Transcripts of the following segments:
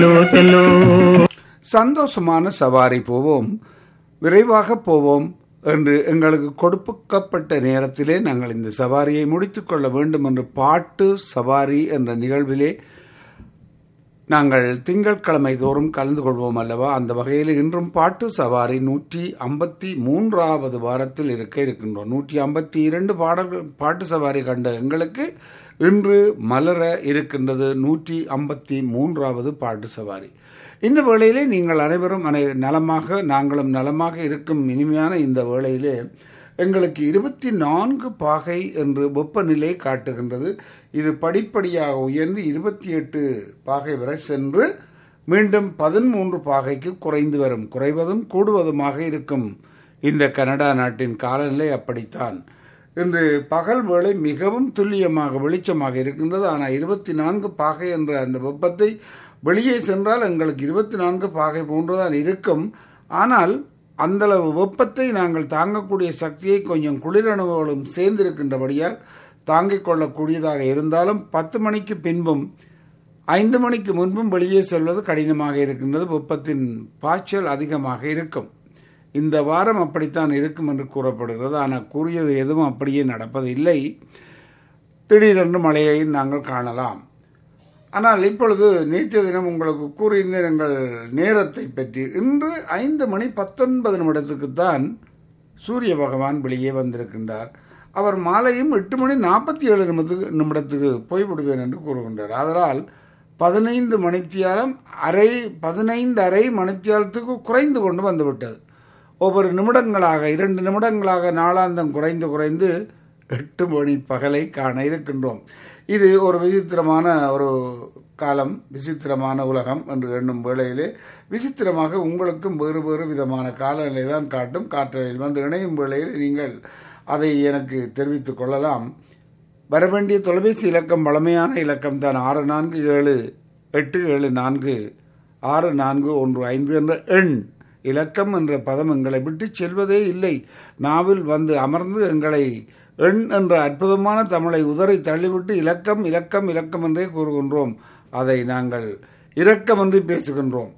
Cello சந்தோஷமான சவாரி போவோம் விரைவாக போவோம் என்று எங்களுக்கு கொடுக்கப்பட்ட நேரத்திலே நாங்கள் இந்த சவாரியை முடித்துக்கொள்ள வேண்டும் என்று பாட்டு சவாரி என்ற நிகழ்விலே நாங்கள் திங்கட்கிழமை தோறும் கலந்து கொள்வோம் அல்லவா அந்த வகையில் இன்றும் பாட்டு சவாரி நூற்றி ஐம்பத்தி மூன்றாவது வாரத்தில் இருக்க இருக்கின்றோம் நூற்றி ஐம்பத்தி இரண்டு பாடல்கள் பாட்டு சவாரி கண்ட எங்களுக்கு இன்று மலர இருக்கின்றது நூற்றி ஐம்பத்தி மூன்றாவது பாட்டு சவாரி இந்த வேளையிலே நீங்கள் அனைவரும் அனை நலமாக நாங்களும் நலமாக இருக்கும் இனிமையான இந்த வேளையிலே எங்களுக்கு இருபத்தி நான்கு பாகை என்று வெப்பநிலை காட்டுகின்றது இது படிப்படியாக உயர்ந்து இருபத்தி எட்டு பாகை வரை சென்று மீண்டும் பதிமூன்று பாகைக்கு குறைந்து வரும் குறைவதும் கூடுவதுமாக இருக்கும் இந்த கனடா நாட்டின் காலநிலை அப்படித்தான் இன்று பகல் வேளை மிகவும் துல்லியமாக வெளிச்சமாக இருக்கின்றது ஆனால் இருபத்தி நான்கு பாகை என்ற அந்த வெப்பத்தை வெளியே சென்றால் எங்களுக்கு இருபத்தி நான்கு பாகை போன்றுதான் இருக்கும் ஆனால் அந்தளவு வெப்பத்தை நாங்கள் தாங்கக்கூடிய சக்தியை கொஞ்சம் குளிரணுகளும் சேர்ந்திருக்கின்றபடியால் தாங்கிக் கொள்ளக்கூடியதாக இருந்தாலும் பத்து மணிக்கு பின்பும் ஐந்து மணிக்கு முன்பும் வெளியே செல்வது கடினமாக இருக்கின்றது வெப்பத்தின் பாய்ச்சல் அதிகமாக இருக்கும் இந்த வாரம் அப்படித்தான் இருக்கும் என்று கூறப்படுகிறது ஆனால் கூறியது எதுவும் அப்படியே நடப்பதில்லை திடீரென்று மழையை நாங்கள் காணலாம் ஆனால் இப்பொழுது நேற்றைய தினம் உங்களுக்கு கூறியிருந்தேன் எங்கள் நேரத்தை பற்றி இன்று ஐந்து மணி பத்தொன்பது நிமிடத்துக்குத்தான் சூரிய பகவான் வெளியே வந்திருக்கின்றார் அவர் மாலையும் எட்டு மணி நாற்பத்தி ஏழு நிமிடத்துக்கு நிமிடத்துக்கு போய்விடுவேன் என்று கூறுகின்றார் அதனால் பதினைந்து மணித்தியாலம் அரை பதினைந்து அரை மணித்தியாலத்துக்கு குறைந்து கொண்டு வந்துவிட்டது ஒவ்வொரு நிமிடங்களாக இரண்டு நிமிடங்களாக நாளாந்தம் குறைந்து குறைந்து எட்டு மணி பகலை காண இருக்கின்றோம் இது ஒரு விசித்திரமான ஒரு காலம் விசித்திரமான உலகம் என்று எண்ணும் வேளையிலே விசித்திரமாக உங்களுக்கும் வேறு வேறு விதமான காலநிலை தான் காட்டும் காற்றலையில் வந்து இணையும் வேளையில் நீங்கள் அதை எனக்கு தெரிவித்துக் கொள்ளலாம் வரவேண்டிய தொலைபேசி இலக்கம் பழமையான இலக்கம் தான் ஆறு நான்கு ஏழு எட்டு ஏழு நான்கு ஆறு நான்கு ஒன்று ஐந்து என்ற எண் இலக்கம் என்ற பதம் எங்களை விட்டு செல்வதே இல்லை நாவில் வந்து அமர்ந்து எங்களை எண் என்ற அற்புதமான தமிழை உதறி தள்ளிவிட்டு இலக்கம் இலக்கம் இலக்கம் என்றே கூறுகின்றோம் அதை நாங்கள் இரக்கமின்றி பேசுகின்றோம்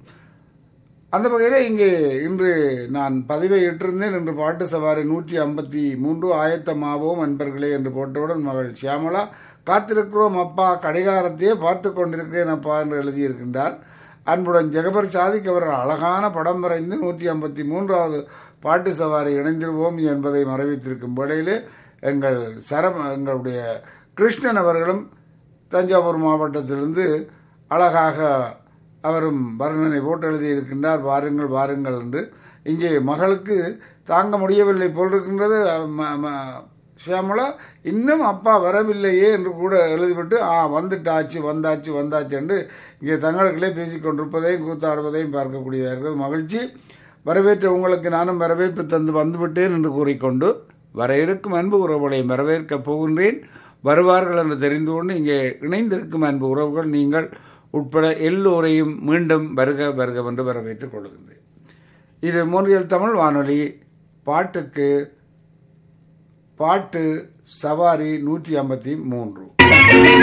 அந்த வகையில் இங்கே இன்று நான் பதிவை இட்டிருந்தேன் என்று பாட்டு சவாரி நூற்றி ஐம்பத்தி மூன்று ஆயத்தமாவோம் அன்பர்களே என்று போட்டவுடன் மகள் சியாமலா காத்திருக்கிறோம் அப்பா கடிகாரத்தையே பார்த்து கொண்டிருக்கிறேன் அப்பா என்று எழுதியிருக்கின்றார் அன்புடன் ஜெகபர் சாதிக் அவர்கள் அழகான படம் வரைந்து நூற்றி ஐம்பத்தி மூன்றாவது பாட்டு சவாரி இணைந்திருவோம் என்பதை மறைவித்திருக்கும் வேளையிலே எங்கள் சரம் எங்களுடைய கிருஷ்ணன் அவர்களும் தஞ்சாவூர் மாவட்டத்திலிருந்து அழகாக அவரும் வர்ணனை போட்டு எழுதியிருக்கின்றார் வாருங்கள் வாருங்கள் என்று இங்கே மகளுக்கு தாங்க முடியவில்லை போல் இருக்கின்றது ம- ம- ஷியாமளா இன்னும் அப்பா வரவில்லையே என்று கூட எழுதிவிட்டு ஆ வந்துட்டாச்சு வந்தாச்சு வந்தாச்சு என்று இங்கே தங்களுக்குள்ளே பேசிக் கொண்டிருப்பதையும் கூத்தாடுவதையும் பார்க்கக்கூடியதாக இருக்கிறது மகிழ்ச்சி வரவேற்ற உங்களுக்கு நானும் வரவேற்பு தந்து வந்துவிட்டேன் என்று கூறிக்கொண்டு வர இருக்கும் அன்பு உறவுகளை வரவேற்கப் போகின்றேன் வருவார்கள் என்று தெரிந்து கொண்டு இங்கே இணைந்திருக்கும் அன்பு உறவுகள் நீங்கள் உட்பட எல்லோரையும் மீண்டும் வருக வருக என்று வரவேற்றுக் கொள்கின்றேன் இது மூன்றியல் தமிழ் வானொலி பாட்டுக்கு பாட்டு சவாரி நூற்றி ஐம்பத்தி மூன்று